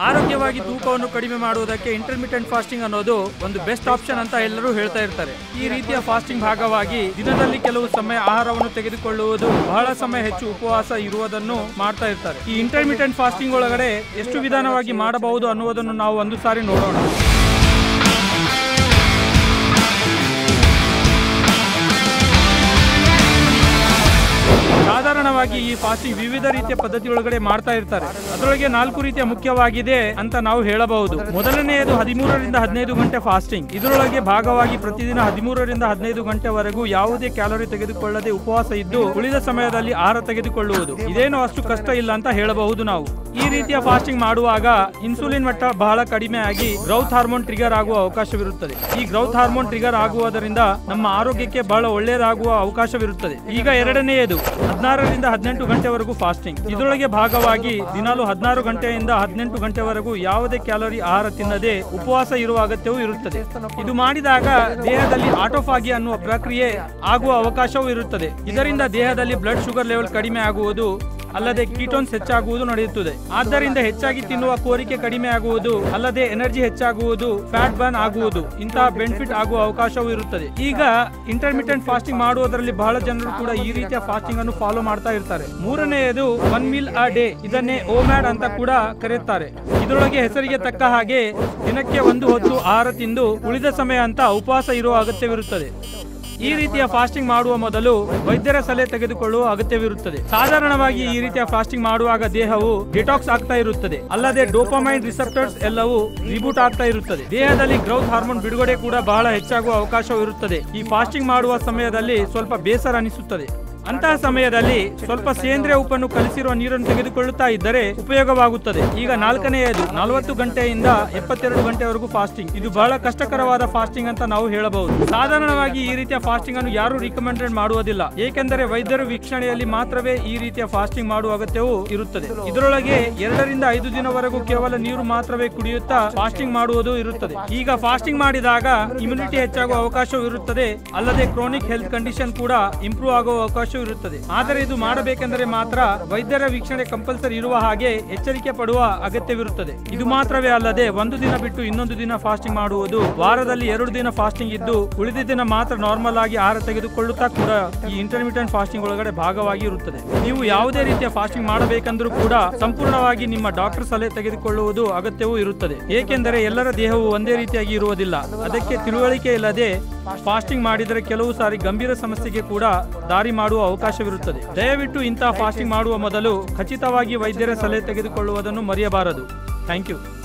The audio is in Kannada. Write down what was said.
ಆರೋಗ್ಯವಾಗಿ ತೂಕವನ್ನು ಕಡಿಮೆ ಮಾಡುವುದಕ್ಕೆ ಇಂಟರ್ಮಿಟೆಂಟ್ ಫಾಸ್ಟಿಂಗ್ ಅನ್ನೋದು ಒಂದು ಬೆಸ್ಟ್ ಆಪ್ಷನ್ ಅಂತ ಎಲ್ಲರೂ ಹೇಳ್ತಾ ಇರ್ತಾರೆ ಈ ರೀತಿಯ ಫಾಸ್ಟಿಂಗ್ ಭಾಗವಾಗಿ ದಿನದಲ್ಲಿ ಕೆಲವು ಸಮಯ ಆಹಾರವನ್ನು ತೆಗೆದುಕೊಳ್ಳುವುದು ಬಹಳ ಸಮಯ ಹೆಚ್ಚು ಉಪವಾಸ ಇರುವುದನ್ನು ಮಾಡ್ತಾ ಇರ್ತಾರೆ ಈ ಇಂಟರ್ಮಿಟೆಂಟ್ ಫಾಸ್ಟಿಂಗ್ ಒಳಗಡೆ ಎಷ್ಟು ವಿಧಾನವಾಗಿ ಮಾಡಬಹುದು ಅನ್ನುವುದನ್ನು ನಾವು ಒಂದು ಸಾರಿ ನೋಡೋಣ ಸಾಧಾರಣವಾಗಿ ಈ ಫಾಸ್ಟಿಂಗ್ ವಿವಿಧ ರೀತಿಯ ಪದ್ಧತಿ ಒಳಗಡೆ ಮಾಡ್ತಾ ಇರ್ತಾರೆ ಅದರೊಳಗೆ ನಾಲ್ಕು ರೀತಿಯ ಮುಖ್ಯವಾಗಿದೆ ಅಂತ ನಾವು ಹೇಳಬಹುದು ಮೊದಲನೆಯದು ಹದಿಮೂರರಿಂದ ಹದಿನೈದು ಗಂಟೆ ಫಾಸ್ಟಿಂಗ್ ಇದರೊಳಗೆ ಭಾಗವಾಗಿ ಪ್ರತಿದಿನ ಹದಿಮೂರರಿಂದ ಹದಿನೈದು ಗಂಟೆವರೆಗೂ ಯಾವುದೇ ಕ್ಯಾಲೋರಿ ತೆಗೆದುಕೊಳ್ಳದೆ ಉಪವಾಸ ಇದ್ದು ಉಳಿದ ಸಮಯದಲ್ಲಿ ಆಹಾರ ತೆಗೆದುಕೊಳ್ಳುವುದು ಇದೇನು ಅಷ್ಟು ಕಷ್ಟ ಇಲ್ಲ ಅಂತ ಹೇಳಬಹುದು ನಾವು ಈ ರೀತಿಯ ಫಾಸ್ಟಿಂಗ್ ಮಾಡುವಾಗ ಇನ್ಸುಲಿನ್ ಮಟ್ಟ ಬಹಳ ಕಡಿಮೆ ಆಗಿ ಗ್ರೌತ್ ಹಾರ್ಮೋನ್ ಟ್ರಿಗರ್ ಆಗುವ ಅವಕಾಶವಿರುತ್ತದೆ ಈ ಗ್ರೌತ್ ಹಾರ್ಮೋನ್ ಟ್ರಿಗರ್ ಆಗುವುದರಿಂದ ನಮ್ಮ ಆರೋಗ್ಯಕ್ಕೆ ಬಹಳ ಒಳ್ಳೆಯದಾಗುವ ಅವಕಾಶವಿರುತ್ತದೆ ಈಗ ಎರಡನೆಯದು ಹದಿನಾರರಿಂದ ಹದಿನೆಂಟು ಗಂಟೆವರೆಗೂ ಫಾಸ್ಟಿಂಗ್ ಇದರೊಳಗೆ ಭಾಗವಾಗಿ ದಿನಾಲು ಹದಿನಾರು ಗಂಟೆಯಿಂದ ಹದಿನೆಂಟು ಗಂಟೆವರೆಗೂ ಯಾವುದೇ ಕ್ಯಾಲೋರಿ ಆಹಾರ ತಿನ್ನದೆ ಉಪವಾಸ ಇರುವ ಅಗತ್ಯವೂ ಇರುತ್ತದೆ ಇದು ಮಾಡಿದಾಗ ದೇಹದಲ್ಲಿ ಆಟೋಫಾಗಿ ಅನ್ನುವ ಪ್ರಕ್ರಿಯೆ ಆಗುವ ಅವಕಾಶವೂ ಇರುತ್ತದೆ ಇದರಿಂದ ದೇಹದಲ್ಲಿ ಬ್ಲಡ್ ಶುಗರ್ ಲೆವೆಲ್ ಕಡಿಮೆ ಆಗುವುದು ಅಲ್ಲದೆ ಕೀಟೋನ್ಸ್ ಹೆಚ್ಚಾಗುವುದು ನಡೆಯುತ್ತದೆ ಆದ್ದರಿಂದ ಹೆಚ್ಚಾಗಿ ತಿನ್ನುವ ಕೋರಿಕೆ ಕಡಿಮೆ ಆಗುವುದು ಅಲ್ಲದೆ ಎನರ್ಜಿ ಹೆಚ್ಚಾಗುವುದು ಫ್ಯಾಟ್ ಬರ್ನ್ ಆಗುವುದು ಇಂತಹ ಬೆನಿಫಿಟ್ ಆಗುವ ಅವಕಾಶವೂ ಇರುತ್ತದೆ ಈಗ ಇಂಟರ್ಮಿಟೆಂಟ್ ಫಾಸ್ಟಿಂಗ್ ಮಾಡುವುದರಲ್ಲಿ ಬಹಳ ಜನರು ಕೂಡ ಈ ರೀತಿಯ ಫಾಸ್ಟಿಂಗ್ ಅನ್ನು ಫಾಲೋ ಮಾಡ್ತಾ ಇರ್ತಾರೆ ಮೂರನೆಯದು ಒನ್ ಮೀಲ್ ಅ ಡೇ ಇದನ್ನೇ ಓಮ್ಯಾಡ್ ಅಂತ ಕೂಡ ಕರೆಯುತ್ತಾರೆ ಇದರೊಳಗೆ ಹೆಸರಿಗೆ ತಕ್ಕ ಹಾಗೆ ದಿನಕ್ಕೆ ಒಂದು ಹೊತ್ತು ಆಹಾರ ತಿಂದು ಉಳಿದ ಸಮಯ ಅಂತ ಉಪವಾಸ ಇರುವ ಅಗತ್ಯವಿರುತ್ತದೆ ಈ ರೀತಿಯ ಫಾಸ್ಟಿಂಗ್ ಮಾಡುವ ಮೊದಲು ವೈದ್ಯರ ಸಲಹೆ ತೆಗೆದುಕೊಳ್ಳುವ ಅಗತ್ಯವಿರುತ್ತದೆ ಸಾಧಾರಣವಾಗಿ ಈ ರೀತಿಯ ಫಾಸ್ಟಿಂಗ್ ಮಾಡುವಾಗ ದೇಹವು ಡಿಟಾಕ್ಸ್ ಆಗ್ತಾ ಇರುತ್ತದೆ ಅಲ್ಲದೆ ಡೋಪಮೈನ್ ರಿಸೆಪ್ಟರ್ಸ್ ಎಲ್ಲವೂ ರಿಬೂಟ್ ಆಗ್ತಾ ಇರುತ್ತದೆ ದೇಹದಲ್ಲಿ ಗ್ರೌತ್ ಹಾರ್ಮೋನ್ ಬಿಡುಗಡೆ ಕೂಡ ಬಹಳ ಹೆಚ್ಚಾಗುವ ಅವಕಾಶವೂ ಇರುತ್ತದೆ ಈ ಫಾಸ್ಟಿಂಗ್ ಮಾಡುವ ಸಮಯದಲ್ಲಿ ಸ್ವಲ್ಪ ಬೇಸರ ಅನಿಸುತ್ತದೆ ಅಂತಹ ಸಮಯದಲ್ಲಿ ಸ್ವಲ್ಪ ಸೇಂದ್ರಿಯ ಉಪ್ಪನ್ನು ಕಲಿಸಿರುವ ನೀರನ್ನು ತೆಗೆದುಕೊಳ್ಳುತ್ತಾ ಇದ್ದರೆ ಉಪಯೋಗವಾಗುತ್ತದೆ ಈಗ ನಾಲ್ಕನೆಯದು ನಲವತ್ತು ಗಂಟೆಯಿಂದ ಎಪ್ಪತ್ತೆರಡು ಗಂಟೆವರೆಗೂ ಫಾಸ್ಟಿಂಗ್ ಇದು ಬಹಳ ಕಷ್ಟಕರವಾದ ಫಾಸ್ಟಿಂಗ್ ಅಂತ ನಾವು ಹೇಳಬಹುದು ಸಾಧಾರಣವಾಗಿ ಈ ರೀತಿಯ ಫಾಸ್ಟಿಂಗ್ ಅನ್ನು ಯಾರು ರಿಕಮೆಂಡೆಡ್ ಮಾಡುವುದಿಲ್ಲ ಏಕೆಂದರೆ ವೈದ್ಯರು ವೀಕ್ಷಣೆಯಲ್ಲಿ ಮಾತ್ರವೇ ಈ ರೀತಿಯ ಫಾಸ್ಟಿಂಗ್ ಮಾಡುವ ಅಗತ್ಯವೂ ಇರುತ್ತದೆ ಇದರೊಳಗೆ ಎರಡರಿಂದ ಐದು ದಿನವರೆಗೂ ಕೇವಲ ನೀರು ಮಾತ್ರವೇ ಕುಡಿಯುತ್ತಾ ಫಾಸ್ಟಿಂಗ್ ಮಾಡುವುದು ಇರುತ್ತದೆ ಈಗ ಫಾಸ್ಟಿಂಗ್ ಮಾಡಿದಾಗ ಇಮ್ಯುನಿಟಿ ಹೆಚ್ಚಾಗುವ ಅವಕಾಶವೂ ಇರುತ್ತದೆ ಅಲ್ಲದೆ ಕ್ರೋನಿಕ್ ಹೆಲ್ತ್ ಕಂಡೀಷನ್ ಕೂಡ ಇಂಪ್ರೂವ್ ಆಗುವ ಅವಕಾಶವೂ ಇರುತ್ತದೆ ಆದರೆ ಇದು ಮಾಡಬೇಕೆಂದರೆ ಮಾತ್ರ ವೈದ್ಯರ ವೀಕ್ಷಣೆ ಕಂಪಲ್ಸರಿ ಇರುವ ಹಾಗೆ ಎಚ್ಚರಿಕೆ ಪಡುವ ಅಗತ್ಯವಿರುತ್ತದೆ ಇದು ಮಾತ್ರವೇ ಅಲ್ಲದೆ ಒಂದು ದಿನ ಬಿಟ್ಟು ಇನ್ನೊಂದು ದಿನ ಫಾಸ್ಟಿಂಗ್ ಮಾಡುವುದು ವಾರದಲ್ಲಿ ಎರಡು ದಿನ ಫಾಸ್ಟಿಂಗ್ ಇದ್ದು ಉಳಿದ ದಿನ ಮಾತ್ರ ನಾರ್ಮಲ್ ಆಗಿ ಆಹಾರ ತೆಗೆದುಕೊಳ್ಳುತ್ತಾ ಕೂಡ ಈ ಇಂಟರ್ಮಿಟೆಂಟ್ ಫಾಸ್ಟಿಂಗ್ ಒಳಗಡೆ ಭಾಗವಾಗಿ ಇರುತ್ತದೆ ನೀವು ಯಾವುದೇ ರೀತಿಯ ಫಾಸ್ಟಿಂಗ್ ಮಾಡಬೇಕೆಂದರೂ ಕೂಡ ಸಂಪೂರ್ಣವಾಗಿ ನಿಮ್ಮ ಡಾಕ್ಟರ್ ಸಲಹೆ ತೆಗೆದುಕೊಳ್ಳುವುದು ಅಗತ್ಯವೂ ಇರುತ್ತದೆ ಏಕೆಂದರೆ ಎಲ್ಲರ ದೇಹವು ಒಂದೇ ರೀತಿಯಾಗಿ ಇರುವುದಿಲ್ಲ ಅದಕ್ಕೆ ತಿಳುವಳಿಕೆ ಇಲ್ಲದೆ ಫಾಸ್ಟಿಂಗ್ ಮಾಡಿದರೆ ಕೆಲವು ಸಾರಿ ಗಂಭೀರ ಸಮಸ್ಯೆಗೆ ಕೂಡ ದಾರಿ ಮಾಡುವ ಅವಕಾಶವಿರುತ್ತದೆ ದಯವಿಟ್ಟು ಇಂತಹ ಫಾಸ್ಟಿಂಗ್ ಮಾಡುವ ಮೊದಲು ಖಚಿತವಾಗಿ ವೈದ್ಯರ ಸಲಹೆ ತೆಗೆದುಕೊಳ್ಳುವುದನ್ನು ಮರೆಯಬಾರದು ಥ್ಯಾಂಕ್ ಯು